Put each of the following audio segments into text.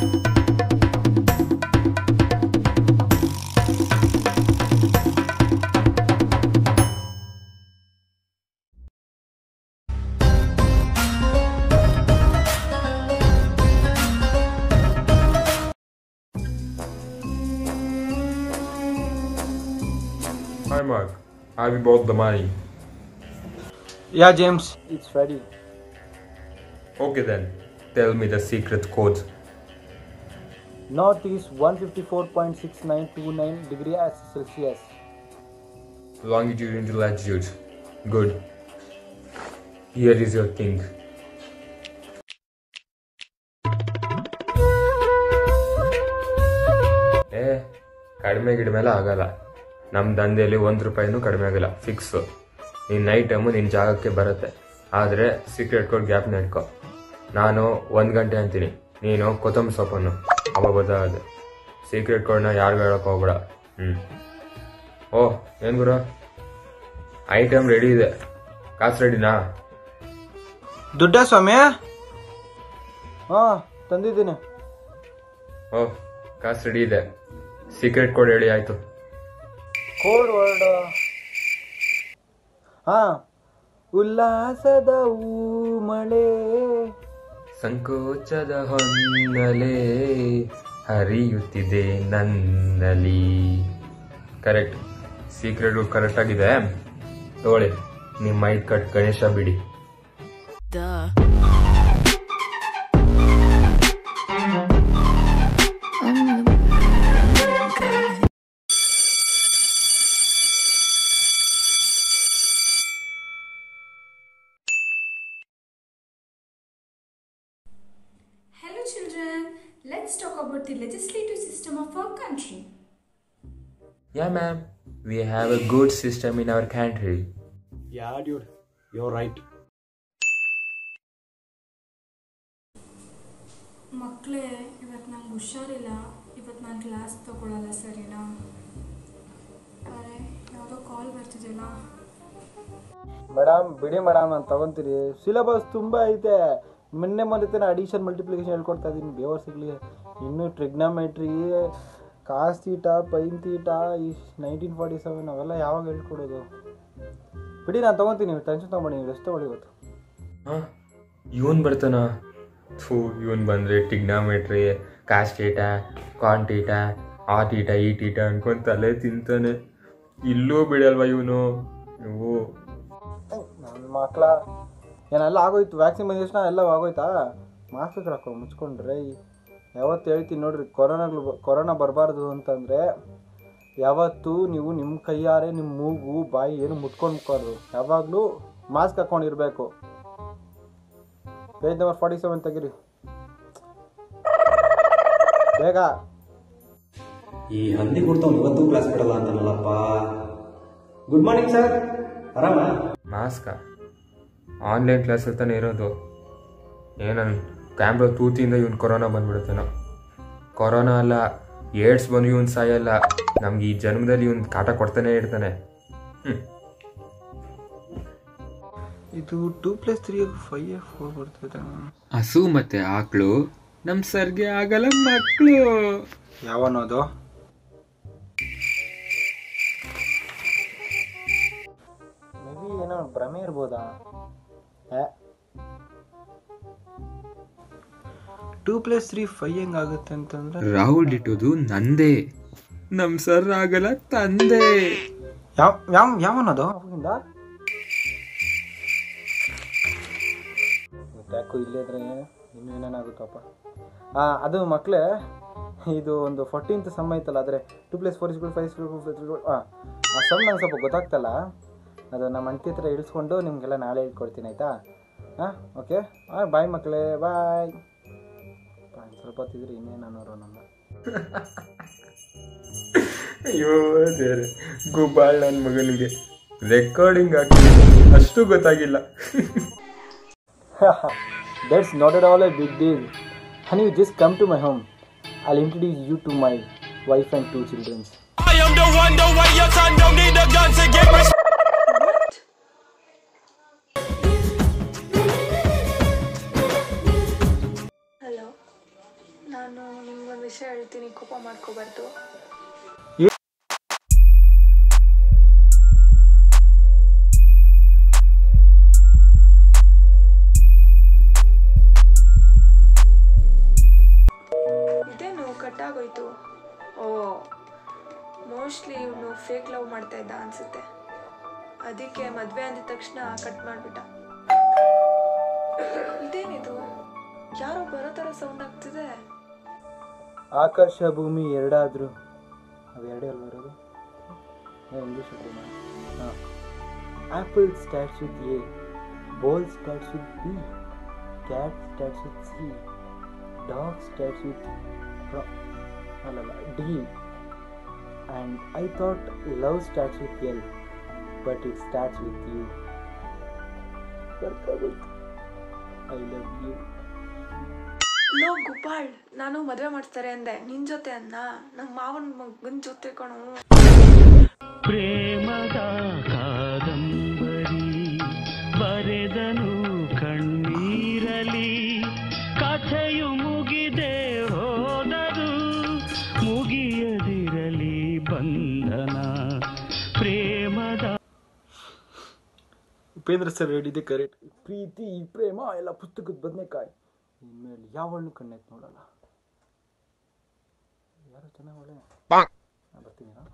Hi Mark, have you bought the money? Yeah, James, it's ready. Okay then, tell me the secret code. North is 154.6929 degree Celsius. Longitude into latitude. Good. Here is your thing. ಏ ಕಡಿಮೆ ಗಿಡಿಮೆ ಎಲ್ಲ ಆಗಲ್ಲ ನಮ್ಮ ದಂಧೆಯಲ್ಲಿ ಒಂದು ರೂಪಾಯಿನೂ ಕಡಿಮೆ ಆಗಲ್ಲ fix ನಿನ್ನ ಐಟಮು ನಿನ್ನ ಜಾಗಕ್ಕೆ ಬರುತ್ತೆ ಆದರೆ ಸೀಕ್ರೆಟ್ ಕೋಡ್ ಗ್ಯಾಪ್ ನೆಡ್ಕೊ ನಾನು ಒಂದು ಗಂಟೆ ಅಂತೀನಿ ನೀನು ಕೊತ್ತಂಬರಿ ಸೊಪ್ಪನ್ನು ಅವ ಗೊತ್ತಾಗದೆ ಸೀಕ್ರೆಟ್ ಕೋಡ್ನ ಯಾರಿಗೂ ಹೇಳೋಕೆ ಹೋಗ್ಬೇಡ ಹ್ಞೂ ಓ ಏನು ಗುರು ಐಟಮ್ ರೆಡಿ ಇದೆ ಕಾಸು ರೆಡಿನಾ ದುಡ್ಡ ಸ್ವಾಮಿ ಹಾ ತಂದಿದ್ದೀನಿ ಓ ಕಾಸು ರೆಡಿ ಇದೆ ಸೀಕ್ರೆಟ್ ಕೋಡ್ ಹೇಳಿ ಆಯಿತು ಕೋಡ್ ವರ್ಡ್ ಹಾ ಉಲ್ಲಾಸದ ಮಳೆ ಸಂಕೋಚದ ಹೊನ್ನಲೆ ಹರಿಯುತ್ತಿದೆ ನನ್ನಲ್ಲಿ ಕರೆಕ್ಟ್ ಸೀಕ್ರೆಟ್ ಕರೆಕ್ಟ್ ಆಗಿದೆ ತಗೊಳ್ಳಿ ನಿಮ್ಮ ಐದು ಕಟ್ ಗಣೇಶ ಬಿಡಿ Duh. I'm the guy. Hello children, let's talk about the legislative system of our country. Yeah ma'am we have a good system in our country Yeah, dude, you're right. ಮಕ್ಕಳೇ ಇವತ್ತು ನಂಗೆ ಹುಷಾರಿಲ್ಲ ಇವತ್ತು ನಾನು ಕ್ಲಾಸ್ ತಗೊಳ್ಳಲ್ಲ ಸರಿನಾ ಅರೆ ಯಾವುದೋ ಕಾಲ್ ಬರ್ತಿದೆಯಲ್ಲ ಮೇಡಮ್ ಬಿಡಿ ಮೇಡಮ್ ನಾನು ತಗೊಂತೀರಿ ಸಿಲೆಬಸ್ ತುಂಬ ಐತೆ ಮೊನ್ನೆ ಮೊನ್ನೆ ಅಡಿಷನ್ ಮಲ್ಟಿಪ್ಲಿಕೇಶನ್ ಹೇಳ್ಕೊಡ್ತಾ ಇದ್ದೀನಿ ಬೇವರ್ ಸಿಗ್ಲಿ ಇನ್ನು trigonometry cos theta pine theta ಈ ನೈನ್ಟೀನ್ ಫಾರ್ಟಿ ಸೆವೆನ್ ಅವೆಲ್ಲ ಯಾವಾಗ ಹೇಳ್ಕೊಡೋದು ಬಿಡಿ ನಾನು ತೊಗೊತೀನಿ ಟೆನ್ಷನ್ ತೊಗೊಂಡು ನೀವು ಎಷ್ಟು ತಗೊಳ್ಳಿ ಇವತ್ತು ಹಾಂ ಇವನ್ ಬರ್ತಾನ ಥೂ ಇವನ್ ಬಂದ್ರೆ ಟಿಗ್ನಾಮೆಟ್ರಿ ಕಾಸ್ಟೀಟ ಕಾಂಟೀಟ ಆ ತೀಟ ಈ ತೀಟ ಅನ್ಕೊಂಡ್ ತಲೆ ತಿಂತಾನೆ ಇಲ್ಲೂ ಬಿಡಲ್ವಾ ಇವನು ನೀವು ನನ್ನ ಮಕ್ಕಳ ಏನೆಲ್ಲ ಆಗೋಯ್ತು ವ್ಯಾಕ್ಸಿನ್ ಬಂದ ತಕ್ಷಣ ಎಲ್ಲ ಆಗೋಯ್ತಾ ಮಾಸ್ಕ್ ಹಾಕೋ ಮುಚ್ಕೊಂಡ್ರೆ ಈ- ಯಾವತ್ತು ಹೇಳ್ತೀನಿ ನೋಡ್ರಿ ಕೊರೋನಾಗಳು ಬ- ಕೊರೋನಾ ಬರಬಾರ್ದು ಅಂತಂದರೆ ಯಾವತ್ತೂ ನೀವು ನಿಮ್ಮ ಕೈಯಾರೆ ನಿಮ್ಮ ಮೂಗು ಬಾಯಿ ಏನು ಮುಟ್ಕೊಂಡು ಯಾವಾಗಲೂ ಮಾಸ್ಕ್ ಹಾಕ್ಕೊಂಡಿರ್ಬೇಕು ಪೇಜ್ ನಂಬರ್ ಫಾರ್ಟಿ ಸೆವೆನ್ ತೆಗೀರಿ ಬೇಗ ಈ ಹಂದಿ ಕೊಡ್ತಾವ್ ಇವತ್ತು ಕ್ಲಾಸ್ ಬಿಡಲ್ಲ ಅಂತಾನಲ್ಲಪ್ಪ ಗುಡ್ ಮಾರ್ನಿಂಗ್ ಸರ್ ಆರಾಮ ಮಾಸ್ಕ ಆನ್ಲೈನ್ ಕ್ಲಾಸ್ ತಾನೇ ಇರೋದು ಏನನ್ ಕ್ಯಾಮ್ರಾ ತೂತಿಯಿಂದ ಇವನ್ ಕೊರೋನಾ ಬಂದ್ಬಿಡುತ್ತೇನೋ ಕೊರೋನಾ ಅಲ್ಲ ಏಡ್ಸ್ ಬಂದು ಇವನ್ ಸಾಯಲ್ಲ ನಮ್ಗೆ ಈ ಜನ್ಮದಲ್ಲಿ ಇವನ್ ಕಾಟ ಕೊಡ್ತಾನೆ ಇರ್ತಾನೆ ಹ್ಮ್ ಇದು two plus three five four ಬರ್ತದೆ ಹಸು ಮತ್ತೆ ಆಕಳು ನಮ್ ಸರ್ಗೆ ಆಗಲ್ಲ ಮಕ್ಕಳು ಯಾವನೋದು ಮೇ ಬಿ ಏನೋ ಭ್ರಮೆ ಇರ್ಬೋದಾ ಟೂ ಪ್ಲಸ್ ತ್ರೀ ಫೈವ್ ಹೆಂಗಾಗುತ್ತೆ ಅಂತಂದ್ರೆ ರಾಹುಲ್ ಇಟ್ಟೋದು ನಂದೇ ನಮ್ ಸರ್ ಆಗಲ್ಲ ತಂದೆ ಯಾವ ಯಾವ ಯಾವನದು ಅವಾಗಿಂದ ಯಾಕೋ ಇಲ್ಲೇ ಇದ್ರೆ ಇನ್ನೂ ಏನೇನಾಗುತ್ತಪ್ಪ ಹಾಂ ಅದು ಮಕ್ಕಳೇ ಇದು ಒಂದು ಫೋರ್ಟೀನ್ತ್ ಸಮ್ ಐತಲ್ಲ ಆದರೆ ಟು ಪ್ಲಸ್ ಫೋರ್ ಇಸ್ಗಳು ಫೈವ್ ಇಸ್ಗಳು ಹಾಂ ಆ ಸಮ್ ನಂಗೆ ಸ್ವಲ್ಪ ಗೊತ್ತಾಗ್ತಲ್ಲ ಅದು ನಮ್ಮ ಅಂಟಿ ಹತ್ರ ಇಳಿಸ್ಕೊಂಡು ನಿಮಗೆಲ್ಲ ನಾಳೆ ಹೇಳ್ಕೊಡ್ತೀನಿ ಆಯಿತಾ ಹಾಂ ಓಕೆ ಹಾಂ ಬಾಯ್ ಮಕ್ಕಳೇ ಬಾಯ್ ಸ್ವಲ್ಪ ಹೊತ್ತಿದ್ರೆ ಇನ್ನೇನು ಅನ್ನೋರು ನಮ್ಮ ಅಯ್ಯೋ ದೇವ್ರೆ ಗುಬ್ಬಾಳ್ ನನ್ನ ಮಗನಿಗೆ ರೆಕಾರ್ಡಿಂಗ್ ಹಾಕಿ ಅಷ್ಟು ಗೊತ್ತಾಗಿಲ್ಲ That's not at all a big deal. Honey, you just come to my home. I'll introduce you to my wife and two children. I am the one, the way your son don't need a gun to get rich. Hello ನಾನು ವಿಷಯ ಹೇಳ್ತೀನಿ ಕೋಪ ಮಾಡ್ಕೋಬಾರ್ದು ಇದೇನು ಕಟ್ಟಾಗೋಯ್ತು ಓ mostly ಇವನು fake love ಮಾಡ್ತಾ ಇದ್ದ ಅನ್ಸುತ್ತೆ ಅದಕ್ಕೆ ಮದ್ವೆ ಅಂದಿದ ತಕ್ಷಣ ಕಟ್ ಮಾಡ್ಬಿಟ್ಟ ಇದೇನಿದು ಯಾರೋ ಬರೋ ಥರ ಸೌಂಡ್ ಆಗ್ತಿದೆ ಆಕಾಶ ಭೂಮಿ ಎರಡಾದ್ರು ಅವು ಎರಡೇ ಅಲ್ವ ಇರೋದು ಇಂಗ್ಲೀಷ್ ಹಾಂ apple starts with A ball starts with B cat starts with C dog starts with ಅಲ್ಲಲ್ಲ D and I thought love starts with L but it starts with U I love you ಲೋ ಗುಬ್ಬಾಳ್ ನಾನು ಮದ್ವೆ ಮಾಡ್ತಾರೆ ಅಂದೆ ನಿನ್ ಜೊತೆ ಅನ್ನ ನಮ್ಮ ಮಾವನ ಮಗನ್ ಜೊತೆ ಕಣೋ ಪ್ರೇಮದ ಕಾದಂಬರಿ ಬರೆದನು ಕಣ್ಣೀರಲಿ ಕಥೆಯು ಮುಗಿದೆ ಹೋದರು ಮುಗಿಯದಿರಲಿ ಬಂಧನ ಪ್ರೇಮದ ಉಪೇಂದ್ರ ಸರ್ ಹೇಳಿದೆ ಕರೆಕ್ಟ್ ಪ್ರೀತಿ ಪ್ರೇಮ ಎಲ್ಲ ಪುಸ್ತಕದ ಬದನೆಕಾಯಿ ಇನ್ಮೇಲೆ ಯಾವಣ್ಣು ಕಣ್ಣೆತ್ ನೋಡಲ್ಲ ಯಾರು ಚೆನ್ನಾಗಿ ಒಳ್ಳೆ ನಾ ಬರ್ತೀನಿ ಹಾ?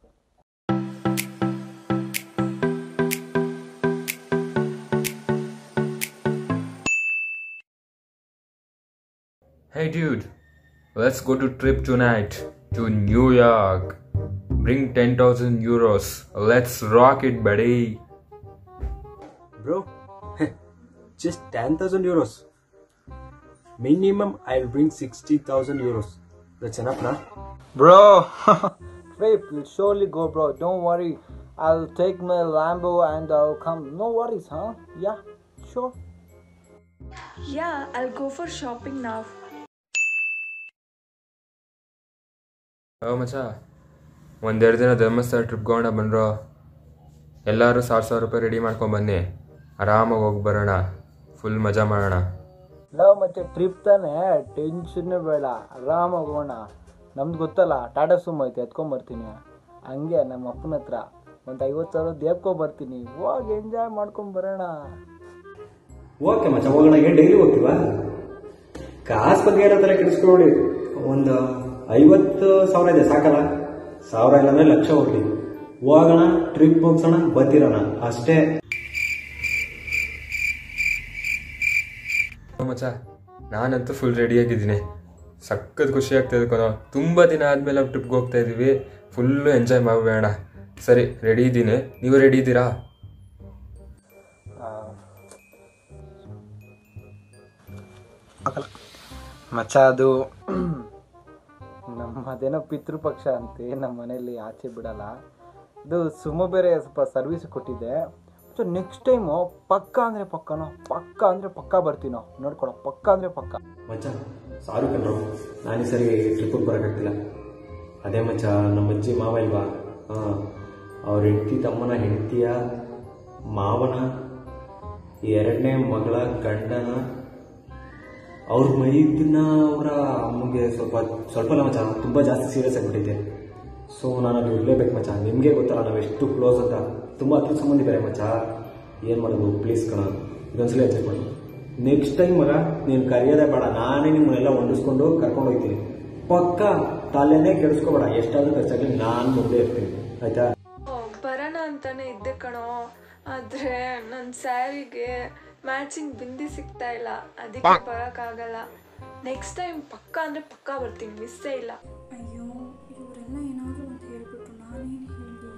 Hey dude, let's go to trip tonight to New York. Bring 10,000 euros. Let's rock it, buddy. Bro, just 10,000 euros. Minimum, I'll bring 60,000 euros. That's enough, na? Bro, trip will surely go, bro. Don't worry. I'll take my Lambo and I'll come. No worries, huh? Yeah, sure. Yeah I'll go for shopping ನಾವ್ ಓ ಮಚ್ಚ ಒಂದೆರಡು ದಿನ Dharmasthala trip ಹೋಗೋಣ ಬನ್ರೋ ಎಲ್ಲರೂ ಸಾವಿರ ಸಾವಿರ ರೂಪಾಯಿ ರೆಡಿ ಮಾಡ್ಕೊಂಡು ಬನ್ನಿ ಆರಾಮಾಗಿ ಹೋಗಿ ಬರೋಣ ಫುಲ್ ಮಜಾ ಮಾಡೋಣ ಲವ್ ಮತ್ತೆ ಟ್ರಿಪ್ ತಾನೆ ಟೆನ್ಷನ್ನೇ ಬೇಡ ಆರಾಮಾಗಿ ಹೋಗೋಣ ನಮ್ದು ಗೊತ್ತಲ್ಲ ಟಾಟಾ ಸುಮ್ ಐತೆ ಎತ್ಕೊಂಬರ್ತೀನಿ ಹಂಗೆ ನಮ್ಮ ಅಪ್ಪನ ಹತ್ರ ಒಂದು ಐವತ್ತು ಸಾವಿರ ದೇಬ್ಕೊಂಬರ್ತೀನಿ ಹೋಗಿ ಎಂಜಾಯ್ ಮಾಡ್ಕೊಂಡು ಬರೋಣ ಓಕೆ ಮಚ್ಚ ಹೋಗೋಣ ಏನು ಡೈಲಿ ಹೋಗ್ತೀವಾ ಕಾಸು ಬಗ್ಗೆ ಏನಂತಾರೆ ಕೆಡಿಸ್ಕೊಡಿ ಒಂದು ಐವತ್ತು ಸಾವಿರ ಇದೆ ಸಾಕಲ್ಲ ಸಾವಿರ ಇಲ್ಲಾಂದ್ರೆ ಲಕ್ಷ ಹೋಗ್ಲಿ ಹೋಗೋಣ ಟ್ರಿಪ್ ಮುಗಿಸೋಣ ಬರ್ತಿರೋಣ ಅಷ್ಟೇ ಓ ಮಚ್ಚ ನಾನಂತೂ ಫುಲ್ ರೆಡಿಯಾಗಿದ್ದೀನಿ ಸಖತ್ ಖುಷಿ ಆಗ್ತಾಯಿದೆ ಕಣೋ ತುಂಬ ದಿನ ಆದಮೇಲೆ ನಾವು ಟ್ರಿಪ್ಗೆ ಹೋಗ್ತಾ ಇದ್ದೀವಿ ಫುಲ್ಲು ಎಂಜಾಯ್ ಮಾಡಬೇಡ ಸರಿ ರೆಡಿ ಇದ್ದೀನಿ ನೀವು ರೆಡಿ ಇದ್ದೀರಾ ಮಚ್ಚ ಅದು ನಮ್ಮದೇನೋ ಪಿತೃಪಕ್ಷ ಅಂತೆ ನಮ್ಮ ಮನೇಲಿ ಆಚೆ ಬಿಡಲ್ಲ ಇದು ಸುಮ್ಮ ಬೇರೆ ಸ್ವಲ್ಪ ಸರ್ವಿಸ್ ಕೊಟ್ಟಿದ್ದೆ ಸೊ ನೆಕ್ಸ್ಟ್ ಟೈಮು ಪಕ್ಕ ಅಂದರೆ ಪಕ್ಕನೋ ಪಕ್ಕ ಅಂದರೆ ಪಕ್ಕ ಬರ್ತೀನೋ ನೋಡ್ಕೊಳೋ ಪಕ್ಕ ಅಂದರೆ ಪಕ್ಕ ಮಚ್ಚ ಸಾರಿ ಕಣ್ರು ನಾನು ಈ ಸರಿ ಟ್ರಿಪ್ಪಿಗೆ ಬರೋಕ್ಕಾಗ್ತಿಲ್ಲ ಅದೇ ಮಚ್ಚ ನಮ್ಮ ಅಜ್ಜಿ ಮಾವ ಇಲ್ವಾ ಹಾಂ ಅವ್ರ ಹೆಂಡತಿ ತಮ್ಮನ ಹೆಂಡತಿಯ ಮಾವನ ಎರಡನೇ ಮಗಳ ಗಂಡನ ಅವ್ರ ಮೈದನ್ನ ಅವರ ಅಮ್ಮಗೆ ಸ್ವಲ್ಪ ಸ್ವಲ್ಪ ಅಲ್ಲ ಮಚ್ಚ ತುಂಬ ಜಾಸ್ತಿ ಸೀರಿಯಸ್ ಆಗಿಬಿಟ್ಟಿದೆ ಸೊ ನಾನು ಅಲ್ಲಿ ಇರಲೇಬೇಕು ಮಚ್ಚ ನಿಮಗೆ ಗೊತ್ತಲ್ಲ ನಾವು ಎಷ್ಟು ಕ್ಲೋಸ್ ಅಂತ ತುಂಬ ಹತ್ರ ಸಂಬಂಧಿ ಬೇರೆ ಮಚ್ಚ ಏನು ಮಾಡೋದು ಪ್ಲೀಸ್ ಕಣ ಇದೊಂದ್ಸಲ ಅಡ್ಜಸ್ಟ್ ಮಾಡು ನೆಕ್ಸ್ಟ್ ಟೈಮ್ ಮಗ ನೀನು ಕರೆಯೋದೇ ಬೇಡ ನಾನೇ ನಿಮ್ಮನ್ನೆಲ್ಲ ಹೊಂದಿಸ್ಕೊಂಡು ಕರ್ಕೊಂಡು ಹೋಗ್ತೀನಿ ಪಕ್ಕ ತಲೆನೇ ಕೆಡಿಸ್ಕೋಬೇಡ ಎಷ್ಟಾದ್ರೂ ಖರ್ಚಾಗಲಿ ನಾನು ಮುಂದೆ ಇರ್ತೀನಿ ಆಯ್ತಾ ಓ, ಬರೋಣ ಅಂತಾನೆ ಇದ್ದೆ ಕಣೋ ಆದ್ರೆ ನನ್ನ ಸ್ಯಾರಿಗೆ ಮ್ಯಾಚಿಂಗ್ ಬಿಂದಿ ಸಿಗ್ತಾ ಇಲ್ಲ ಅದಕ್ಕೆ ಬರೋಕ್ಕಾಗಲ್ಲ ನೆಕ್ಸ್ಟ್ ಟೈಮ್ ಪಕ್ಕ ಅಂದ್ರೆ ಪಕ್ಕ ಬರ್ತೀನಿ ಮಿಸ್ಸೇ ಇಲ್ಲ ಅಯ್ಯೋ ಇವರೆಲ್ಲ ಏನಾದರೂ ಅಂತ ಹೇಳ್ಬಿಟ್ರು ನಾನೇನು ಹೇಳಿ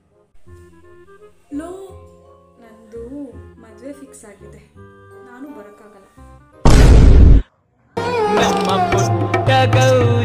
ಲೋ ನಂದು ಮದುವೆ ಫಿಕ್ಸ್ ಆಗಿದೆ ನಾನು ಬರೋಕ್ಕಾಗಲ್ಲ ನಮ್ಮ ಪುಟ್ಟ ಗೌ